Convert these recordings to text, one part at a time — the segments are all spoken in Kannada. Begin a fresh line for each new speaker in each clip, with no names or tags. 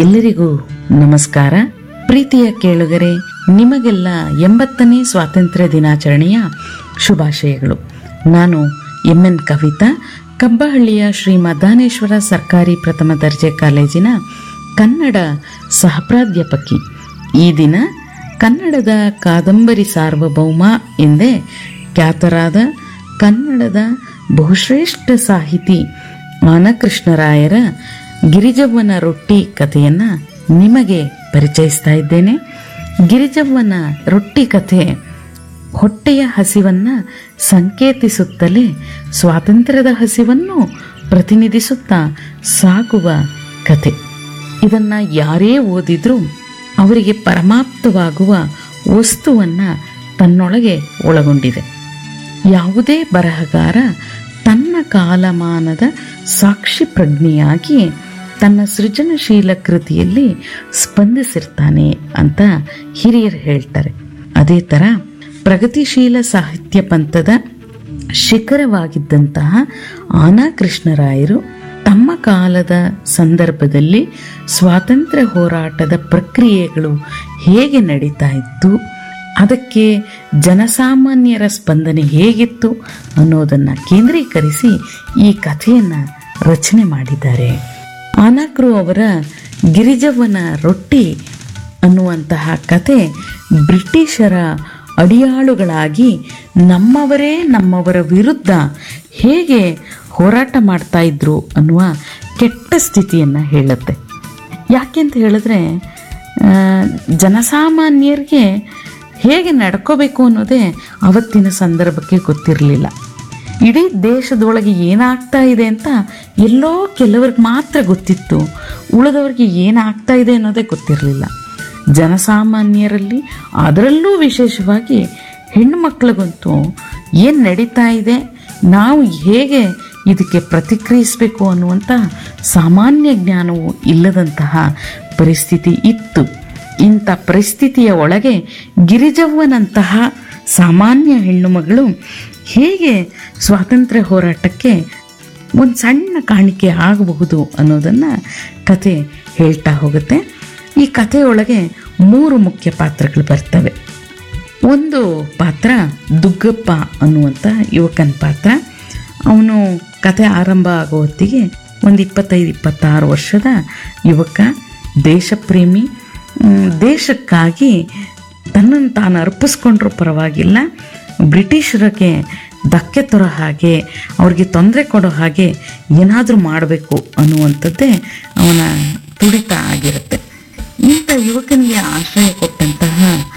ಎಲ್ಲರಿಗೂ ನಮಸ್ಕಾರ ಪ್ರೀತಿಯ ಕೇಳುಗರೆ ನಿಮಗೆಲ್ಲ ಎಂಬತ್ತನೇ ಸ್ವಾತಂತ್ರ್ಯ ದಿನಾಚರಣೆಯ ಶುಭಾಶಯಗಳು ನಾನು ಎಂ ಎನ್ ಕವಿತಾ ಕಬ್ಬಹಳ್ಳಿಯ ಶ್ರೀ ಮದ್ದಾನೇಶ್ವರ ಸರ್ಕಾರಿ ಪ್ರಥಮ ದರ್ಜೆ ಕಾಲೇಜಿನ ಕನ್ನಡ ಸಹಪ್ರಾಧ್ಯಾಪಕಿ ಈ ದಿನ ಕನ್ನಡದ ಕಾದಂಬರಿ ಸಾರ್ವಭೌಮ ಎಂದೇ ಖ್ಯಾತರಾದ ಕನ್ನಡದ ಬಹುಶ್ರೇಷ್ಠ ಸಾಹಿತಿ ಆನಕೃಷ್ಣರಾಯರ ಗಿರಿಜವ್ವನ ರೊಟ್ಟಿ ಕಥೆಯನ್ನು ನಿಮಗೆ ಪರಿಚಯಿಸ್ತಾ ಇದ್ದೇನೆ ಗಿರಿಜವ್ವನ ರೊಟ್ಟಿ ಕಥೆ ಹೊಟ್ಟೆಯ ಹಸಿವನ್ನ ಸಂಕೇತಿಸುತ್ತಲೇ ಸ್ವಾತಂತ್ರ್ಯದ ಹಸಿವನ್ನು ಪ್ರತಿನಿಧಿಸುತ್ತಾ ಸಾಗುವ ಕಥೆ ಇದನ್ನು ಯಾರೇ ಓದಿದ್ರೂ ಅವರಿಗೆ ಪರಮಾಪ್ತವಾಗುವ ವಸ್ತುವನ್ನು ತನ್ನೊಳಗೆ ಒಳಗೊಂಡಿದೆ ಯಾವುದೇ ಬರಹಗಾರ ತನ್ನ ಕಾಲಮಾನದ ಸಾಕ್ಷಿ ಪ್ರಜ್ಞೆಯಾಗಿ ತನ್ನ ಸೃಜನಶೀಲ ಕೃತಿಯಲ್ಲಿ ಸ್ಪಂದಿಸಿರ್ತಾನೆ ಅಂತ ಹಿರಿಯರು ಹೇಳ್ತಾರೆ ಅದೇ ಥರ ಪ್ರಗತಿಶೀಲ ಸಾಹಿತ್ಯ ಪಂಥದ ಶಿಖರವಾಗಿದ್ದಂತಹ ಆನಾ ಕೃಷ್ಣರಾಯರು ತಮ್ಮ ಕಾಲದ ಸಂದರ್ಭದಲ್ಲಿ ಸ್ವಾತಂತ್ರ್ಯ ಹೋರಾಟದ ಪ್ರಕ್ರಿಯೆಗಳು ಹೇಗೆ ನಡೀತಾ ಇತ್ತು ಅದಕ್ಕೆ ಜನಸಾಮಾನ್ಯರ ಸ್ಪಂದನೆ ಹೇಗಿತ್ತು ಅನ್ನೋದನ್ನು ಕೇಂದ್ರೀಕರಿಸಿ ಈ ಕಥೆಯನ್ನು ರಚನೆ ಮಾಡಿದ್ದಾರೆ ಆನಾಕ್ರು ಅವರ ಗಿರಿಜವ್ವನ ರೊಟ್ಟಿ ಅನ್ನುವಂತಹ ಕತೆ ಬ್ರಿಟಿಷರ ಅಡಿಯಾಳುಗಳಾಗಿ ನಮ್ಮವರೇ ನಮ್ಮವರ ವಿರುದ್ಧ ಹೇಗೆ ಹೋರಾಟ ಮಾಡ್ತಾ ಇದ್ರು ಅನ್ನುವ ಕೆಟ್ಟ ಸ್ಥಿತಿಯನ್ನು ಹೇಳುತ್ತೆ ಯಾಕೆಂತ ಹೇಳಿದ್ರೆ ಆ, ಜನಸಾಮಾನ್ಯರಿಗೆ ಹೇಗೆ ನಡ್ಕೋಬೇಕು ಅನ್ನೋದೇ ಅವತ್ತಿನ ಸಂದರ್ಭಕ್ಕೆ ಗೊತ್ತಿರಲಿಲ್ಲ ಇಡೀ ದೇಶದೊಳಗೆ ಏನಾಗ್ತಾ ಇದೆ ಅಂತ ಎಲ್ಲೋ ಕೆಲವ್ರಿಗೆ ಮಾತ್ರ ಗೊತ್ತಿತ್ತು ಉಳಿದವ್ರಿಗೆ ಏನಾಗ್ತಾ ಇದೆ ಅನ್ನೋದೇ ಗೊತ್ತಿರಲಿಲ್ಲ ಜನಸಾಮಾನ್ಯರಲ್ಲಿ ಅದರಲ್ಲೂ ವಿಶೇಷವಾಗಿ ಹೆಣ್ಣು ಮಕ್ಕಳಿಗಂತೂ ಏನು ನಡೀತಾ ಇದೆ ನಾವು ಹೇಗೆ ಇದಕ್ಕೆ ಪ್ರತಿಕ್ರಿಯಿಸಬೇಕು ಅನ್ನುವಂಥ ಸಾಮಾನ್ಯ ಜ್ಞಾನವು ಇಲ್ಲದಂತಹ ಪರಿಸ್ಥಿತಿ ಇತ್ತು ಇಂಥ ಪರಿಸ್ಥಿತಿಯ ಒಳಗೆ ಗಿರಿಜವ್ವನಂತಹ ಸಾಮಾನ್ಯ ಹೆಣ್ಣು ಮಗಳು ಹೇಗೆ ಸ್ವಾತಂತ್ರ್ಯ ಹೋರಾಟಕ್ಕೆ ಒಂದು ಸಣ್ಣ ಕಾಣಿಕೆ ಆಗಬಹುದು ಅನ್ನೋದನ್ನು ಕತೆ ಹೇಳ್ತಾ ಹೋಗುತ್ತೆ ಈ ಕಥೆಯೊಳಗೆ ಮೂರು ಮುಖ್ಯ ಪಾತ್ರಗಳು ಬರ್ತವೆ ಒಂದು ಪಾತ್ರ ದುಗ್ಗಪ್ಪ ಅನ್ನುವಂಥ ಯುವಕನ ಪಾತ್ರ ಅವನು ಕತೆ ಆರಂಭ ಆಗೋ ಹೊತ್ತಿಗೆ ಒಂದು ಇಪ್ಪತ್ತೈದು ಇಪ್ಪತ್ತಾರು ವರ್ಷದ ಯುವಕ ದೇಶಪ್ರೇಮಿ ಮ್, ದೇಶಕ್ಕಾಗಿ ತನ್ನನ್ನು ತಾನು ಅರ್ಪಿಸ್ಕೊಂಡ್ರೂ ಪರವಾಗಿಲ್ಲ ಬ್ರಿಟಿಷರಿಗೆ ಧಕ್ಕೆ ತರೋ ಹಾಗೆ ಅವ್ರಿಗೆ ತೊಂದರೆ ಕೊಡೋ ಹಾಗೆ ಏನಾದರೂ ಮಾಡಬೇಕು ಅನ್ನುವಂಥದ್ದೇ ಅವನ ತುಡಿತ ಆಗಿರುತ್ತೆ ಇಂಥ ಯುವಕನಿಗೆ ಆಶ್ರಯ ಕೊಟ್ಟಂತಹ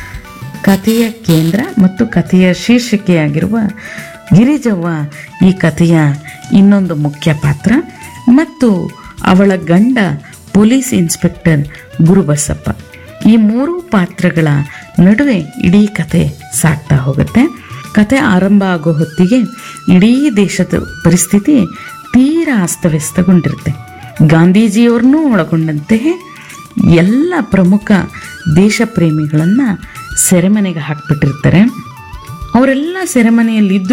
ಕಥೆಯ ಕೇಂದ್ರ ಮತ್ತು ಕಥೆಯ ಶೀರ್ಷಿಕೆಯಾಗಿರುವ ಗಿರಿಜವ್ವ ಈ ಕಥೆಯ ಇನ್ನೊಂದು ಮುಖ್ಯ ಪಾತ್ರ ಮತ್ತು ಅವಳ ಗಂಡ ಪೊಲೀಸ್ ಇನ್ಸ್ಪೆಕ್ಟರ್ ಗುರುಬಸಪ್ಪ ಈ ಮೂರು ಪಾತ್ರಗಳ ನಡುವೆ ಇಡೀ ಕತೆ ಸಾಗ್ತಾ ಹೋಗುತ್ತೆ ಕತೆ ಆರಂಭ ಆಗೋ ಹೊತ್ತಿಗೆ ಇಡೀ ದೇಶದ ಪರಿಸ್ಥಿತಿ ತೀರಾ ಅಸ್ತವ್ಯಸ್ತಗೊಂಡಿರುತ್ತೆ ಗಾಂಧೀಜಿಯವ್ರನ್ನೂ ಒಳಗೊಂಡಂತೆ ಎಲ್ಲ ಪ್ರಮುಖ ದೇಶ ಪ್ರೇಮಿಗಳನ್ನು ಸೆರೆಮನೆಗೆ ಹಾಕ್ಬಿಟ್ಟಿರ್ತಾರೆ ಅವರೆಲ್ಲ ಸೆರೆಮನೆಯಲ್ಲಿದ್ದು